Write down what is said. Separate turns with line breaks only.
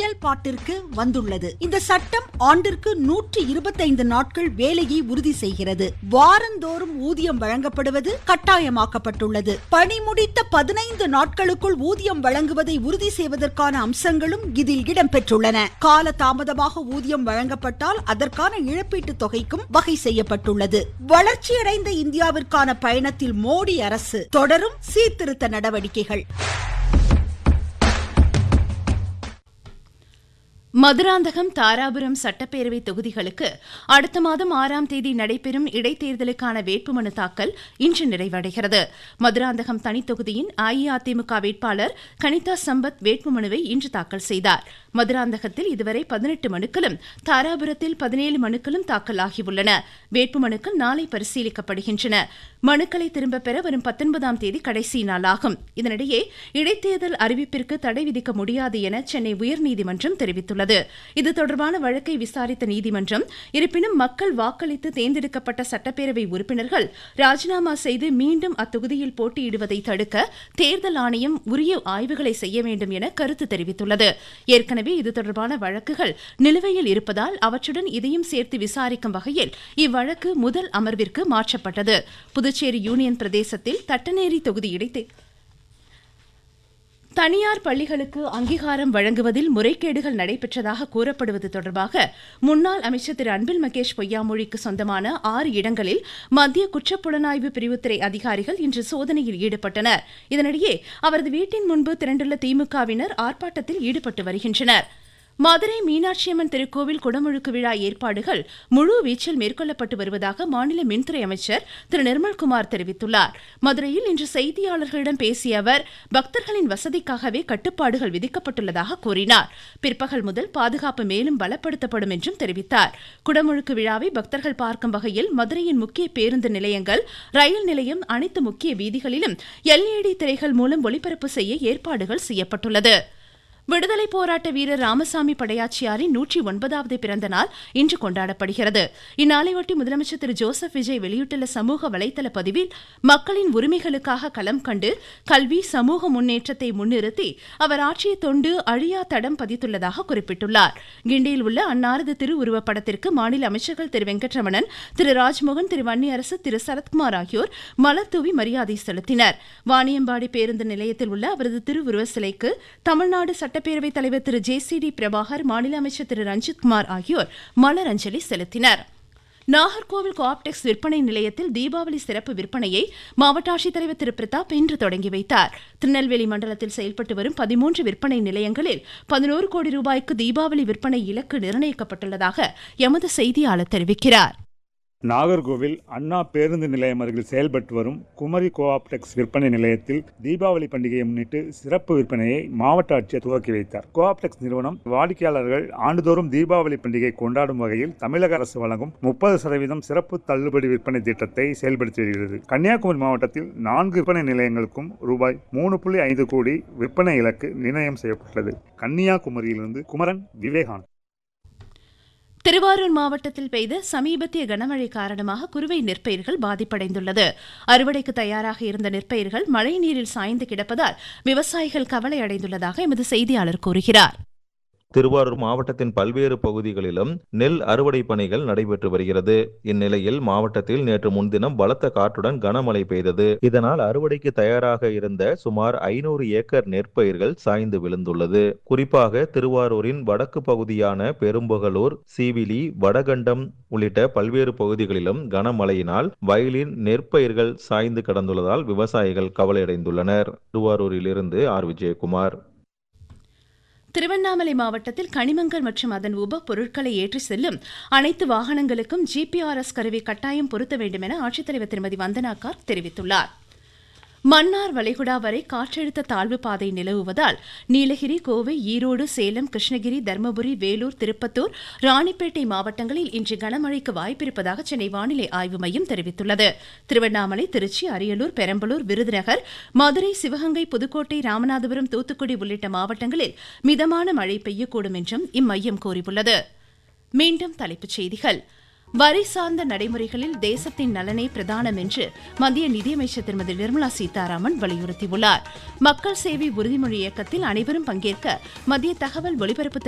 செயல்பாட்டிற்கு வந்துள்ளது இந்த சட்டம் ஆண்டிற்கு நூற்றி இருபத்தைந்து நாட்கள் வேலையை உறுதி செய்கிறது வாரந்தோறும் ஊதியம் வழங்கப்படுவது கட்டாயமாக்கப்பட்டுள்ளது பணி முடித்த பதினைந்து நாட்களுக்குள் ஊதியம் வழங்குவதை உறுதி செய்வதற்கான அம்சங்களும் இதில் இடம்பெற்றுள்ளன கால தாமதமாக ஊதியம் வழங்கப்பட்டால் அதற்கான இழப்பீட்டுத் தொகைக்கும் வகை செய்யப்பட்டுள்ளது வளர்ச்சியடைந்த இந்தியாவிற்கான பயணத்தில் மோடி அரசு தொடரும் சீர்திருத்த நடவடிக்கைகள்
மதுராந்தகம் தாராபுரம் சட்டப்பேரவை தொகுதிகளுக்கு அடுத்த மாதம் ஆறாம் தேதி நடைபெறும் இடைத்தேர்தலுக்கான வேட்புமனு தாக்கல் இன்று நிறைவடைகிறது மதுராந்தகம் தனித்தொகுதியின் அஇஅதிமுக வேட்பாளர் கனிதா சம்பத் வேட்புமனுவை இன்று தாக்கல் செய்தார் மதுராந்தகத்தில் இதுவரை பதினெட்டு மனுக்களும் தாராபுரத்தில் பதினேழு மனுக்களும் தாக்கலாகியுள்ளன வேட்புமனுக்கள் நாளை பரிசீலிக்கப்படுகின்றன மனுக்களை திரும்பப் பெற வரும் பத்தொன்பதாம் தேதி கடைசி நாளாகும் இதனிடையே இடைத்தேர்தல் அறிவிப்பிற்கு தடை விதிக்க முடியாது என சென்னை உயர்நீதிமன்றம் தெரிவித்துள்ளது இது தொடர்பான வழக்கை விசாரித்த நீதிமன்றம் இருப்பினும் மக்கள் வாக்களித்து தேர்ந்தெடுக்கப்பட்ட சட்டப்பேரவை உறுப்பினர்கள் ராஜினாமா செய்து மீண்டும் அத்தொகுதியில் போட்டியிடுவதை தடுக்க தேர்தல் ஆணையம் உரிய ஆய்வுகளை செய்ய வேண்டும் என கருத்து தெரிவித்துள்ளது ஏற்கனவே இது தொடர்பான வழக்குகள் நிலுவையில் இருப்பதால் அவற்றுடன் இதையும் சேர்த்து விசாரிக்கும் வகையில் இவ்வழக்கு முதல் அமர்விற்கு மாற்றப்பட்டது புதுச்சேரி யூனியன் பிரதேசத்தில் தட்டநேரி தொகுதி இடைத்தே தனியார் பள்ளிகளுக்கு அங்கீகாரம் வழங்குவதில் முறைகேடுகள் நடைபெற்றதாக கூறப்படுவது தொடர்பாக முன்னாள் அமைச்சர் திரு அன்பில் மகேஷ் பொய்யாமொழிக்கு சொந்தமான ஆறு இடங்களில் மத்திய குற்றப்புலனாய்வு பிரிவுத்துறை அதிகாரிகள் இன்று சோதனையில் ஈடுபட்டனர் இதனிடையே அவரது வீட்டின் முன்பு திரண்டுள்ள திமுகவினர் ஆர்ப்பாட்டத்தில் ஈடுபட்டு வருகின்றனர் மதுரை மீனாட்சியம்மன் திருக்கோவில் குடமுழுக்கு விழா ஏற்பாடுகள் முழு வீச்சில் மேற்கொள்ளப்பட்டு வருவதாக மாநில மின்துறை அமைச்சர் திரு நிர்மல்குமார் தெரிவித்துள்ளார் மதுரையில் இன்று செய்தியாளர்களிடம் பேசிய அவர் பக்தர்களின் வசதிக்காகவே கட்டுப்பாடுகள் விதிக்கப்பட்டுள்ளதாக கூறினார் பிற்பகல் முதல் பாதுகாப்பு மேலும் பலப்படுத்தப்படும் என்றும் தெரிவித்தார் குடமுழுக்கு விழாவை பக்தர்கள் பார்க்கும் வகையில் மதுரையின் முக்கிய பேருந்து நிலையங்கள் ரயில் நிலையம் அனைத்து முக்கிய வீதிகளிலும் எல்இடி திரைகள் மூலம் ஒளிபரப்பு செய்ய ஏற்பாடுகள் செய்யப்பட்டுள்ளது விடுதலை போராட்ட வீரர் ராமசாமி படையாச்சியாரின் நூற்றி ஒன்பதாவது பிறந்த நாள் இன்று கொண்டாடப்படுகிறது இந்நாளையொட்டி முதலமைச்சர் திரு ஜோசப் விஜய் வெளியிட்டுள்ள சமூக வலைதள பதிவில் மக்களின் உரிமைகளுக்காக களம் கண்டு கல்வி சமூக முன்னேற்றத்தை முன்னிறுத்தி அவர் ஆற்றிய தொண்டு அழியா தடம் பதித்துள்ளதாக குறிப்பிட்டுள்ளார் கிண்டியில் உள்ள அன்னாரது திருவுருவப் படத்திற்கு மாநில அமைச்சர்கள் திரு வெங்கட்ரமணன் திரு ராஜ்மோகன் திரு வன்னியரசு திரு சரத்குமார் ஆகியோர் மலர் தூவி மரியாதை செலுத்தினர் வாணியம்பாடி பேருந்து நிலையத்தில் உள்ள அவரது திருவுருவ சிலைக்கு தமிழ்நாடு சட்ட சட்டப்பேரவைத் தலைவர் Thiru J C D Prabhakar மாநில அமைச்சர் திரு ரஞ்சித்குமார் ஆகியோர் மலர் அஞ்சலி செலுத்தினர் நாகர்கோவில் கோஆப்டெக்ஸ் விற்பனை நிலையத்தில் தீபாவளி சிறப்பு விற்பனையை மாவட்ட ஆட்சித்தலைவர் திரு பிரதாப் இன்று தொடங்கி வைத்தார் திருநெல்வேலி மண்டலத்தில் செயல்பட்டு வரும் பதிமூன்று விற்பனை நிலையங்களில் பதினோரு கோடி ரூபாய்க்கு தீபாவளி விற்பனை இலக்கு நிர்ணயிக்கப்பட்டுள்ளதாக எமது செய்தியாளர் தெரிவிக்கிறார்
நாகர்கோவில் அண்ணா பேருந்து நிலையம் அருகில் செயல்பட்டு வரும் குமரி கோஆப்டெக்ஸ் விற்பனை நிலையத்தில் தீபாவளி பண்டிகையை முன்னிட்டு சிறப்பு விற்பனையை மாவட்ட ஆட்சியர் துவக்கி வைத்தார் கோஆப்டெக்ஸ் நிறுவனம் வாடிக்கையாளர்கள் ஆண்டுதோறும் தீபாவளி பண்டிகை கொண்டாடும் வகையில் தமிழக அரசு வழங்கும் முப்பது சதவீதம் சிறப்பு தள்ளுபடி விற்பனை திட்டத்தை செயல்படுத்தி வருகிறது கன்னியாகுமரி மாவட்டத்தில் நான்கு விற்பனை நிலையங்களுக்கும் ரூபாய் மூணு புள்ளி ஐந்து கோடி விற்பனை இலக்கு நிர்ணயம் செய்யப்பட்டுள்ளது கன்னியாகுமரியிலிருந்து குமரன் விவேகானந்த்
திருவாரூர் மாவட்டத்தில் பெய்த சமீபத்திய கனமழை காரணமாக குறுவை நெற்பயிர்கள் பாதிப்படைந்துள்ளது அறுவடைக்கு தயாராக இருந்த நெற்பயிர்கள் மழை நீரில் சாய்ந்து கிடப்பதால் விவசாயிகள் கவலை அடைந்துள்ளதாக எமது செய்தியாளர் கூறுகிறார்
திருவாரூர் மாவட்டத்தின் பல்வேறு பகுதிகளிலும் நெல் அறுவடை பணிகள் நடைபெற்று வருகிறது இந்நிலையில் மாவட்டத்தில் நேற்று முன்தினம் பலத்த காற்றுடன் கனமழை பெய்தது இதனால் அறுவடைக்கு தயாராக இருந்த சுமார் ஐநூறு ஏக்கர் நெற்பயிர்கள் சாய்ந்து விழுந்துள்ளது குறிப்பாக திருவாரூரின் வடக்கு பகுதியான பெரும்புகலூர் சீவிலி வடகண்டம் உள்ளிட்ட பல்வேறு பகுதிகளிலும் கனமழையினால் வயலின் நெற்பயிர்கள் சாய்ந்து கிடந்துள்ளதால் விவசாயிகள் கவலையடைந்துள்ளனர் திருவாரூரிலிருந்து ஆர் விஜயகுமார்
திருவண்ணாமலை மாவட்டத்தில் கனிமங்கள் மற்றும் அதன் உப பொருட்களை ஏற்றி செல்லும் அனைத்து வாகனங்களுக்கும் ஜிபிஆர்எஸ் கருவி கட்டாயம் பொருத்த வேண்டும் என ஆட்சித்தலைவர் திருமதி வந்தனா கார்க் தெரிவித்துள்ளார் மன்னார் வளைகுடா வரை காற்றழுத்த தாழ்வு பாதை நிலவுவதால் நீலகிரி கோவை ஈரோடு சேலம் கிருஷ்ணகிரி தருமபுரி வேலூர் திருப்பத்தூர் ராணிப்பேட்டை மாவட்டங்களில் இன்று கனமழைக்கு வாய்ப்பிருப்பதாக சென்னை வானிலை ஆய்வு மையம் தெரிவித்துள்ளது திருவண்ணாமலை திருச்சி அரியலூர் பெரம்பலூர் விருதுநகர் மதுரை சிவகங்கை புதுக்கோட்டை ராமநாதபுரம் தூத்துக்குடி உள்ளிட்ட மாவட்டங்களில் மிதமான மழை பெய்யக்கூடும் என்றும் இம்மையம் கூறியுள்ளது மீண்டும் தலைப்புச் செய்திகள் வரி சார்ந்த நடைமுறைகளில் தேசத்தின் நலனே பிரதானம் என்று மத்திய நிதியமைச்சர் திருமதி நிர்மலா சீதாராமன் வலியுறுத்தியுள்ளார் மக்கள் சேவை உறுதிமொழி இயக்கத்தில் அனைவரும் பங்கேற்க மத்திய தகவல் ஒலிபரப்பு